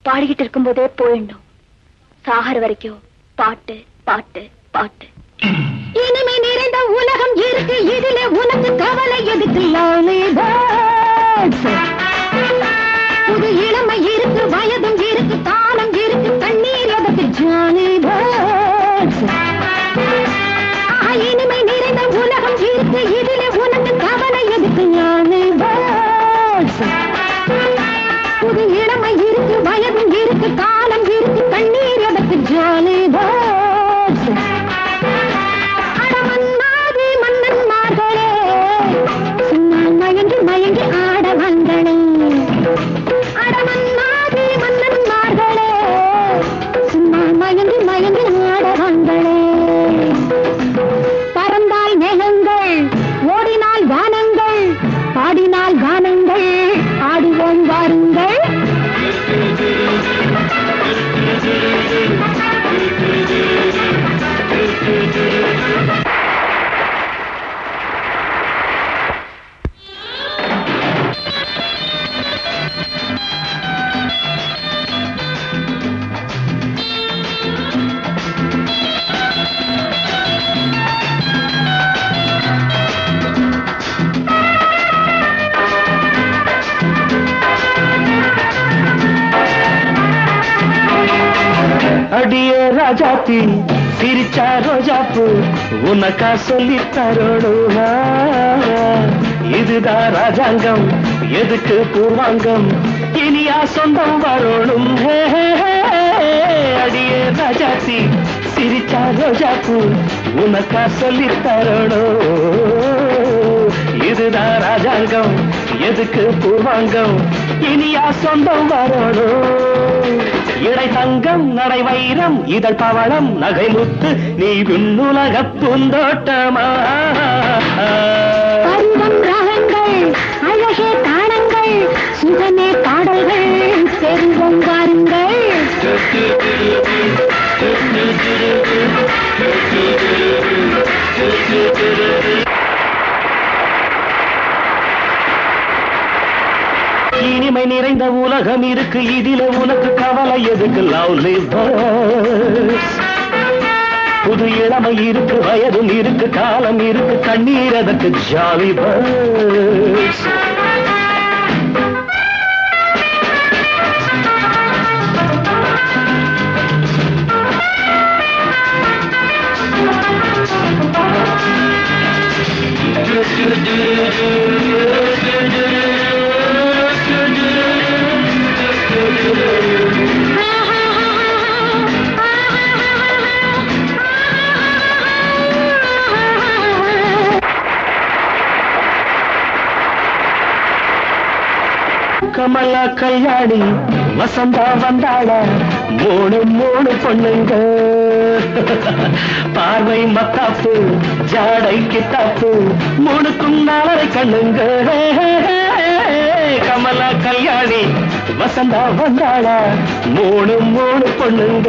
பாடிக்கிட்டு இருக்கும்போதே போயிடணும் சாகர வரைக்கும் பாட்டு பாட்டு பாட்டு இனிமை நிறைந்த உலகம் இருக்கு இதுல உனக்கு கவலை எதுக்கு lonely birds? புது இளமை இருக்கு வயதும் இருக்கு காலம் இருக்கு கண்ணீர் எதுக்கு ஜாலி இனிமை நிறைந்த உலகம் இருக்கு இதுல உனக்கு கவலை எதுக்கு lonely birds? புது இளமை இருக்கு வயதும் இருக்கு காலம் இருக்கு கண்ணீர் எதுக்கு ஜாலி அடமன்னாதி மன்னன்மார்களே சும்மா மயங்கி மயங்கி ஆட வந்தனே அடமன்னாதி மன்னன்மார்களே சும்மா மயங்கி மயங்கி ஆட வந்தனே பறந்தால் மேகங்கள் ஓடினால் வானங்கள் பாடினால் கானங்கள் ஆடுவோம் வாருங்கள் அடிய ராஜாத்தி சிரிச்சா ரோஜாப்பு உனக்கா சொல்லி தரணும் இதுதான் ராஜாங்கம் எதுக்கு பூர்வாங்கம் இனியா சொந்தம் வரணும் ஹே, ஹே, ஹே. அடிய ராஜாத்தி சிரிச்சா ரோஜாப்பு உனக்கா சொல்லி தரணும் இதுதான் ராஜாங்கம் எதுக்கு பூர்வாங்கம் இனியா சொந்தம் வரணும் இடை தங்கம் நடை வைரம் இதழ் பவளம் நகை முத்து நீ விண்ணுலக பூந்தோட்டமா பருவம் ரகங்கள் அழகே தானங்கள் சுகமே பாடல்கள் பெருவம் வாருங்கள் இனிமை நிறைந்த உலகம் இருக்கு இதில உனக்கு கவலை எதுக்கு லவ்லி புது இளமை இருக்கு வயதும் இருக்கு காலம் இருக்கு கண்ணீர் அதற்கு ஜாலி பஸ் கமலா கல்யாணி வசந்தா வந்தாளா மூணு மூணு பொண்ணுங்க பார்வை மத்தாப்பு ஜாடை கித்தாப்பு மூணுக்கும் நாலரை கண்ணுங்க கமலா கல்யாணி வசந்தா வந்தாளா மூணு மூணு பொண்ணுங்க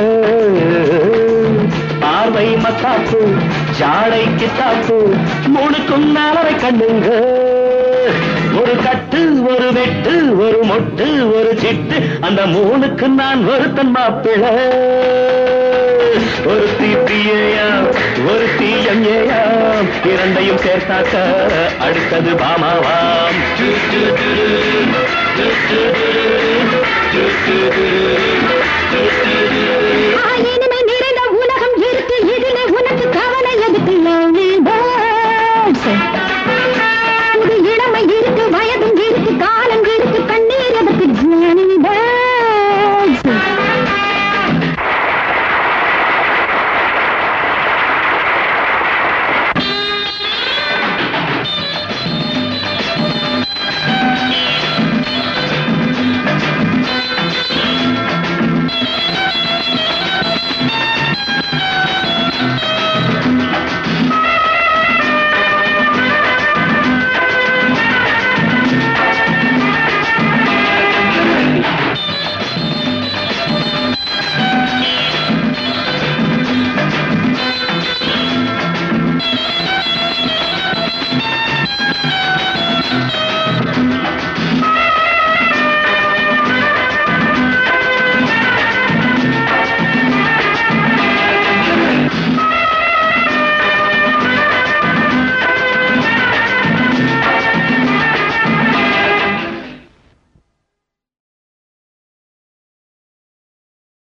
பார்வை மத்தாப்பு ஜாடை கித்தாப்பு மூணுக்கும் நாலரை கண்ணுங்க ஒரு கட்டு ஒரு வெட்டு ஒரு மொட்டு ஒரு சிட்டு அந்த மூணுக்கு நான் ஒருத்தன் மாப்பிள ஒரு தீப்பியாம் ஒரு தீயம்யாம் இரண்டையும் சேர்த்தாக்க அடுத்தது பாமாவாம்